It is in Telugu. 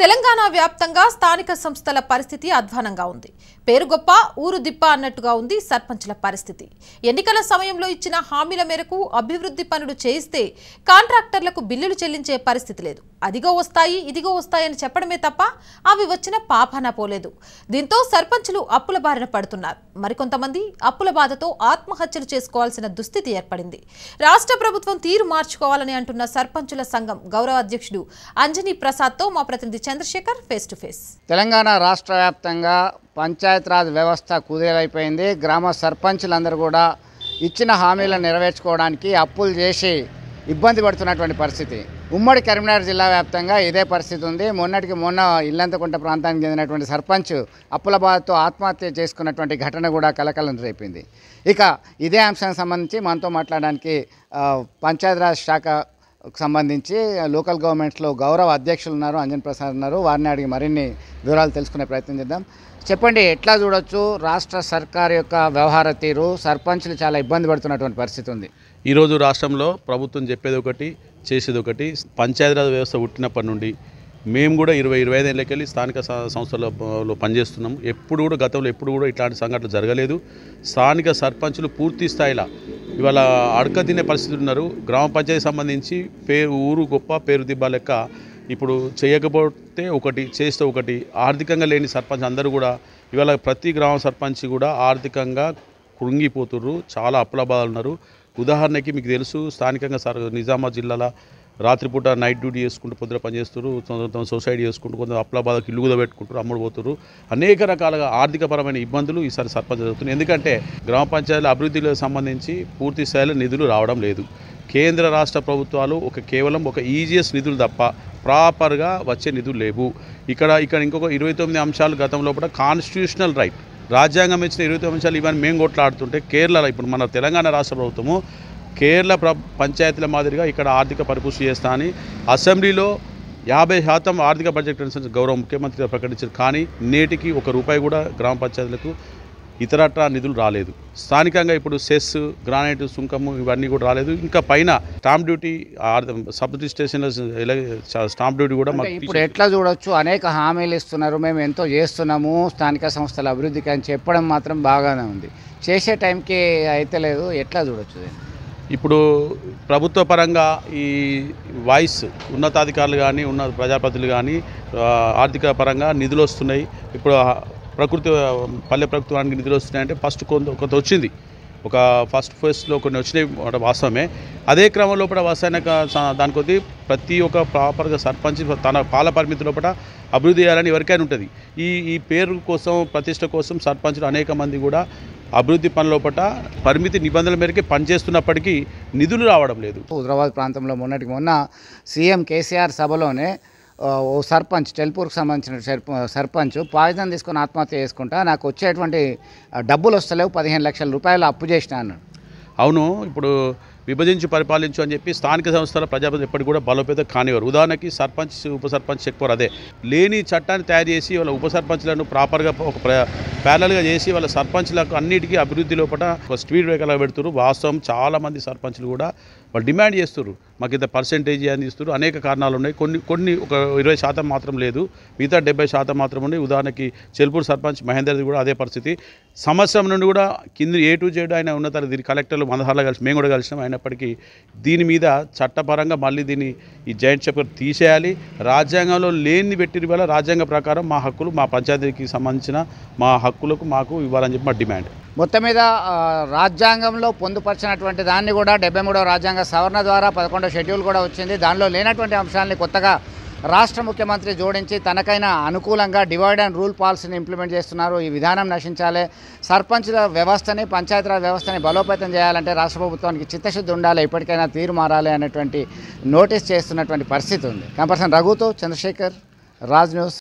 తెలంగాణ వ్యాప్తంగా స్థానిక సంస్థల పరిస్థితి అధ్వానంగా ఉంది పేరు గొప్ప ఊరు దిప్ప అన్నట్టుగా ఉంది సర్పంచుల పరిస్థితి ఎన్నికల సమయంలో ఇచ్చిన హామీల మేరకు అభివృద్ధి పనులు చేయిస్తే కాంట్రాక్టర్లకు బిల్లులు చెల్లించే పరిస్థితి లేదు అదిగో వస్తాయి ఇదిగో వస్తాయని చెప్పడమే తప్ప అవి వచ్చిన పాపాన పోలేదు దీంతో సర్పంచులు అప్పుల బారిన పడుతున్నారు మరికొంతమంది అప్పుల బాధతో ఆత్మహత్యలు చేసుకోవాల్సిన దుస్థితి ఏర్పడింది రాష్ట్ర ప్రభుత్వం తీరు మార్చుకోవాలని అంటున్న సర్పంచుల సంఘం గౌరవ అధ్యక్షుడు అంజనీ ప్రసాద్తో మా ప్రతినిధి Chandrashekar face to face Telangana రాష్ట్ర వ్యాప్తంగా పంచాయతీరాజ్ వ్యవస్థ కుదేలైపోయింది గ్రామ సర్పంచులందరూ కూడా ఇచ్చిన హామీలను నెరవేర్చుకోవడానికి అప్పులు చేసి ఇబ్బంది పడుతున్నటువంటి పరిస్థితి ఉమ్మడి కరీంనగర్ జిల్లా వ్యాప్తంగా ఇదే పరిస్థితి ఉంది మొన్నటికి మొన్న ఇల్లంతకుంట ప్రాంతానికి చెందినటువంటి సర్పంచ్ అప్పుల బాధతో ఆత్మహత్య చేసుకున్నటువంటి ఘటన కూడా కలకలం రేపింది ఇక ఇదే అంశానికి సంబంధించి మనతో మాట్లాడడానికి ఆ, పంచాయతీరాజ్ శాఖ సంబంధించి లోకల్ గవర్నమెంట్స్లో గౌరవ అధ్యక్షులు ఉన్నారు అంజన్ ప్రసాద్ ఉన్నారు వారిని అడిగి మరిన్ని వివరాలు తెలుసుకునే ప్రయత్నం చేద్దాం చెప్పండి ఎట్లా చూడొచ్చు రాష్ట్ర సర్కార్ యొక్క వ్యవహార తీరు సర్పంచ్లు చాలా ఇబ్బంది పడుతున్నటువంటి పరిస్థితి ఉంది ఈరోజు రాష్ట్రంలో ప్రభుత్వం చెప్పేది ఒకటి చేసేది ఒకటి పంచాయతీరాజ్ వ్యవస్థ పుట్టినప్పటి నుండి మేము కూడా ఇరవై ఇరవై ఐదు ఏళ్ళకెళ్ళి స్థానిక స- సంస్థల లో పనిచేస్తున్నాం ఎప్పుడు కూడా గతంలో ఎప్పుడు కూడా ఇట్లాంటి సంఘటనలు జరగలేదు స్థానిక సర్పంచులు పూర్తి స్థాయిలో ఇవాళ అడక తినే పరిస్థితి ఉన్నారు గ్రామ పంచాయతీ సంబంధించి పేరు ఊరు గొప్ప పేరు దిబ్బ లెక్క ఇప్పుడు చేయకపోతే ఒకటి చేస్తే ఒకటి ఆర్థికంగా లేని సర్పంచ్ అందరూ కూడా ఇవాళ ప్రతి గ్రామ సర్పంచ్ కూడా ఆర్థికంగా కృంగిపోతుర్రు చాలా అప్పుల బాధలు ఉన్నారు ఉదాహరణకి మీకు తెలుసు స్థానికంగా సర్ నిజామాబాద్ జిల్లాలో రాత్రిపూట నైట్ డ్యూటీ చేసుకుంటూ పొద్దున పనిచేస్తారు తమ సొసైటీ చేసుకుంటూ కొంత అప్పుల బాధకు ఇల్లు కూడా పెట్టుకుంటారు అమ్ముడు పోతున్నారు అనేక రకాలుగా ఆర్థికపరమైన ఇబ్బందులు ఈసారి సర్పంచ్ జరుగుతున్నాయి ఎందుకంటే గ్రామ పంచాయతీల అభివృద్ధికి సంబంధించి పూర్తి స్థాయిలో నిధులు రావడం లేదు కేంద్ర రాష్ట్ర ప్రభుత్వాలు ఒక కేవలం ఒక ఈజీఎస్ నిధులు తప్ప ప్రాపర్గా వచ్చే నిధులు లేవు ఇక్కడ ఇక్కడ ఇంకొక ఇరవై తొమ్మిది అంశాలు గతంలో కూడా కాన్స్టిట్యూషనల్ రైట్ రాజ్యాంగం ఇచ్చిన ఇరవై తొమ్మిది అంశాలు ఇవన్నీ మేము కొట్లాడుతుంటే కేరళ ఇప్పుడు మన తెలంగాణ రాష్ట్ర ప్రభుత్వము కేరళ ప్ర పంచాయతీల మాదిరిగా ఇక్కడ ఆర్థిక పరిపుష్టి చేస్తా అని అసెంబ్లీలో యాభై శాతం ఆర్థిక బడ్జెట్ అనుసరించి గౌరవ ముఖ్యమంత్రి గారు ప్రకటించారు కానీ నేటికి ఒక రూపాయి కూడా గ్రామ పంచాయతీలకు ఇతరత్రా నిధులు రాలేదు స్థానికంగా ఇప్పుడు సెస్ గ్రానైట్ సుంకము ఇవన్నీ కూడా రాలేదు ఇంకా పైన stamp duty sub registration stamp duty కూడా అంటే మాకు ఇప్పుడు ఎట్లా చూడొచ్చు అనేక హామీలు ఇస్తున్నారు మేము ఎంతో చేస్తున్నాము స్థానిక సంస్థల అభివృద్ధికి అని చెప్పడం మాత్రం బాగానే ఉంది చేసే టైంకి అయితే లేదు ఎట్లా చూడొచ్చు దీన్ని? ఇప్పుడు ప్రభుత్వ పరంగా ఈ వాయిస్ ఉన్నతాధికారులు కానీ ఉన్న ప్రజాప్రతినిధులు కానీ ఆ, ఆర్థిక పరంగా నిధులు వస్తున్నాయి ఇప్పుడు ఆ, ప్రకృతి ఆ, పల్లె ప్రభుత్వానికి నిధులు వస్తున్నాయంటే ఫస్ట్ కొంత కొంత వచ్చింది ఒక ఫస్ట్ ఫేస్లో కొన్ని వచ్చినాయి అంటే వాస్తవమే అదే క్రమంలో కూడా వస్తాయన దాని కొద్దీ ప్రతి ఒక్క ప్రాపర్గా సర్పంచ్ తన పాల పరిమితి లోపల అభివృద్ధి చేయాలని ఎవరికైనా ఉంటుంది ఈ ఈ పేరు కోసం ప్రతిష్ట కోసం సర్పంచులు అనేక మంది కూడా అభివృద్ధి పనులోపట పరిమితి నిబంధనల మేరకే పనిచేస్తున్నప్పటికీ నిధులు రావడం లేదు హుజరాబాద్ ప్రాంతంలో మొన్నటికి మొన్న సీఎం కేసీఆర్ సభలోనే ఆ, ఓ సర్పంచ్ టెల్పూర్కి సంబంధించిన సర్ప- సర్పంచ్ పాయిజన్ తీసుకొని ఆత్మహత్య చేసుకుంటా నాకు వచ్చేటువంటి ఆ, డబ్బులు వస్తలేవు పదిహేను లక్షల రూపాయలు అప్పు చేసిన అన్నాడు అవును ఇప్పుడు విభజించి పరిపాలించు అని చెప్పి స్థానిక సంస్థల ప్రజాప్రతి ఎప్పటికి కూడా బలోపేతం కానివారు ఉదాహరణకి సర్పంచ్ ఉప సర్పంచ్ చెక్పోరు అదే లేని చట్టాన్ని తయారు చేసి వాళ్ళ ఉప సర్పంచ్లను ప్రాపర్గా ఒక ప్యారల్గా చేసి వాళ్ళ సర్పంచ్లకు అన్నిటికీ అభివృద్ధి లోపల ఒక స్పీడ్ బ్రేకర్లా పెడుతున్నారు వాస్తవం చాలామంది సర్పంచ్లు కూడా వాళ్ళు డిమాండ్ చేస్తారు మాకు ఇంత పర్సెంటేజ్ అని ఇస్తారు అనేక కారణాలు ఉన్నాయి కొన్ని కొన్ని ఒక ఇరవై శాతం మాత్రం లేదు మిగతా డెబ్బై శాతం మాత్రం ఉన్నాయి ఉదాహరణకి చెల్పూర్ సర్పంచ్ మహేందర్ది కూడా అదే పరిస్థితి సంవత్సరం నుండి కూడా కింద ఏ టు జెడ్ ఆయన ఉన్నత దీని కలెక్టర్లు మందహార్లు కలిసి మేము కూడా కలిసినాం అయినప్పటికీ దీని మీద చట్టపరంగా మళ్ళీ దీన్ని ఈ జాయింట్ చెప్పర్ తీసేయాలి రాజ్యాంగంలో లేని పెట్టిన వల్ల రాజ్యాంగ ప్రకారం మా హక్కులు మా పంచాయతీకి సంబంధించిన మా హక్కులకు మాకు ఇవ్వాలని చెప్పి మా డిమాండ్ మొత్తం మీద ఆ, రాజ్యాంగంలో పొందుపరిచినటువంటి దాన్ని కూడా డెబ్బై మూడవ రాజ్యాంగ సవరణ ద్వారా పదకొండవ షెడ్యూల్ కూడా వచ్చింది దానిలో లేనటువంటి అంశాలని కొత్తగా రాష్ట్ర ముఖ్యమంత్రి జోడించి తనకైనా అనుకూలంగా డివైడ్ అండ్ రూల్ పాలసీని ఇంప్లిమెంట్ చేస్తున్నారు ఈ విధానం నశించాలి సర్పంచుల వ్యవస్థని పంచాయతీరాజ్ వ్యవస్థని బలోపేతం చేయాలంటే రాష్ట్ర ప్రభుత్వానికి చిత్తశుద్ధి ఉండాలి ఇప్పటికైనా తీరు మారాలి అనేటువంటి నోటీస్ చేస్తున్నటువంటి పరిస్థితి ఉంది కంపర్సన్ రఘుతో చంద్రశేఖర్ రాజ్ న్యూస్